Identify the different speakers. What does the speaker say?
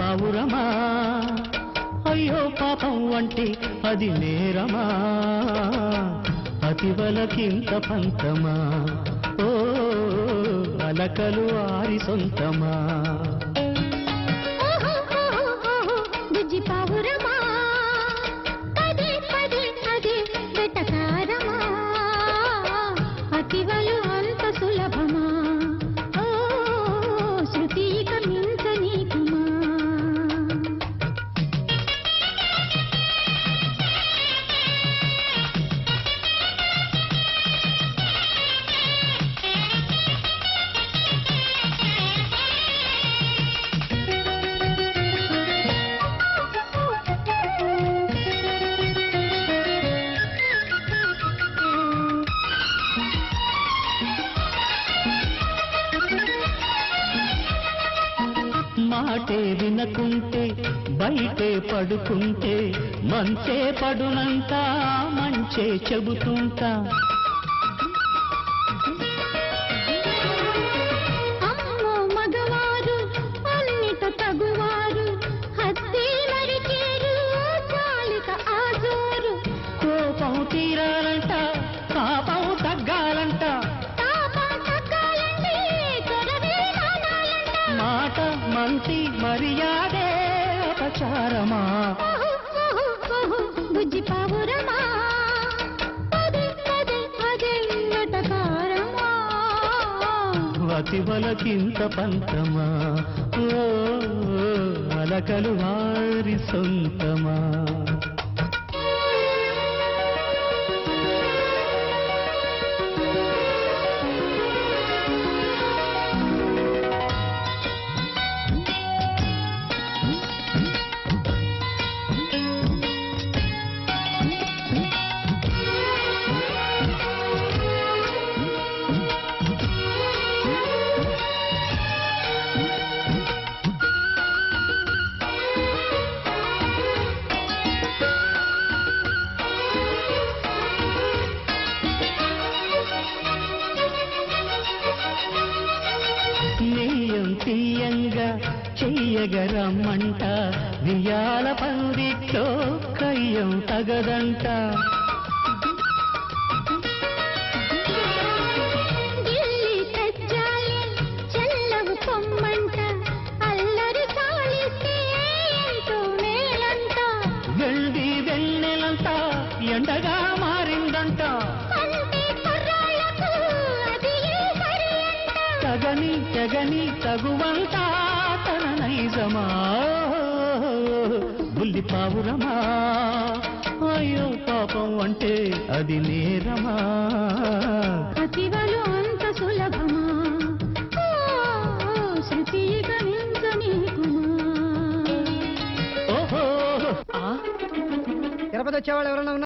Speaker 1: పావురమా అయ్యో పాపం అంటే అది నేరమా అతివలకింత పంతమా ఓ అలకలు ఆరి సొంతమా
Speaker 2: ఓహో ఓహో ఓహో బుజ్జి పావురమా పదే పదే పదే వెటకారమా అతివలు అంత సులభమా ఓ శృతి ఇక మించ నీకుమా
Speaker 1: మాటే వినకుంటే బయటే పడుకుంటే మంచే పడునంత మంచే చెబుతుంటా
Speaker 2: అమ్మో మగవారు అన్నిట తగువారు హత్తి మరిచేరు చాలిక ఆజోరు
Speaker 1: కోపం తీరాలంట పాపం తగ్గాలంట
Speaker 2: తాపం తగ్గాలంటే త్వరవే మానాలంట
Speaker 1: మాట మంచి మర్యాదే అపచారమా
Speaker 2: ఓహో, ఓహో, ఓహో, బుజ్జి పావురమా పదే పదే పదే నటకారమా
Speaker 1: అతివలకింత పంతమా ఓ అలకలు వారి సొంతమా నెయ్యం తీయంగా చెయ్యగరమ్మంట వియాల పందిట్లో కయ్యం తగదంట
Speaker 2: ఢిల్లీ తెచ్చాలి చెల్లవు పొమ్మంట అల్లరి సాలిస్తే ఎంతో మేలంట
Speaker 1: వెండి వెన్నెలంతా ఎండగా మారిందంట
Speaker 2: అంటే కుర్రాళ్ళకు అది ఏ సరి అంట
Speaker 1: తగని తెగని తగువంతా తన నైజమా బుల్లి పావురమా అయ్యో పాపం అంటే అది నేరమా
Speaker 2: అతివలు అంత సులభమా ఓ, శృతి ఇక నించ నీకుమా
Speaker 1: ఓహో
Speaker 3: తిరుపతి వచ్చేవాళ్ళు ఎవరైనా